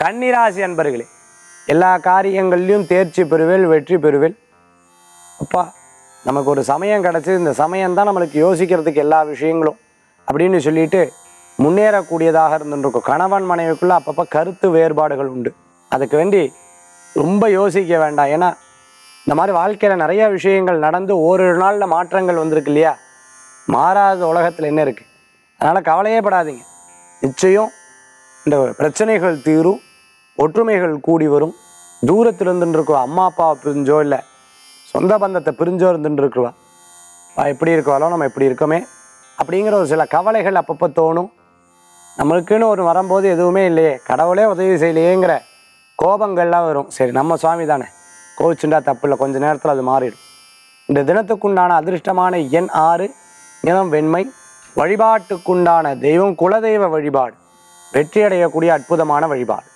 கன்னிராசி அன்பர்களே எல்லா காரியங்கள்லையும் தேர்ச்சி பெறுவேல் வெற்றி பெறுவேல் அப்பா நமக்கு ஒரு சமயம் கிடச்சி இந்த சமயம் தான் நம்மளுக்கு யோசிக்கிறதுக்கு எல்லா விஷயங்களும் அப்படின்னு சொல்லிட்டு முன்னேறக்கூடியதாக இருந்துருக்கும் கணவன் மனைவிக்குள்ள அப்பப்போ கருத்து வேறுபாடுகள் உண்டு அதுக்கு வேண்டி ரொம்ப யோசிக்க வேண்டாம் ஏன்னா இந்த மாதிரி வாழ்க்கையில் நிறைய விஷயங்கள் நடந்து ஓரிரு நாளில் மாற்றங்கள் வந்திருக்கு இல்லையா மாறாத உலகத்தில் என்ன இருக்குது அதனால் கவலையே படாதீங்க நிச்சயம் இந்த பிரச்சனைகள் தீரும் ஒற்றுமைகள் கூடி வரும் தூரத்தில் இருந்துட்டு இருக்கோம் அம்மா அப்பாவை பிரிஞ்சோ இல்லை சொந்த பந்தத்தை பிரிஞ்சோ இருந்துட்டு இருக்குவா அவ எப்படி இருக்கவாளோ நம்ம எப்படி இருக்கோமே அப்படிங்கிற ஒரு சில கவலைகள் அப்பப்போ தோணும் நம்மளுக்குன்னு ஒரு வரும்போது எதுவுமே இல்லையே கடவுளே உதவி செய்யலையேங்கிற கோபங்கள்லாம் வரும் சரி நம்ம சுவாமி தானே கோவிச்சுண்டா தப்பு இல்லை கொஞ்ச நேரத்தில் அது மாறிடும் இந்த தினத்துக்குண்டான அதிர்ஷ்டமான எண் ஆறு நிறம் வெண்மை வழிபாட்டுக்குண்டான தெய்வம் குலதெய்வ வழிபாடு வெற்றி அடையக்கூடிய அற்புதமான வழிபாடு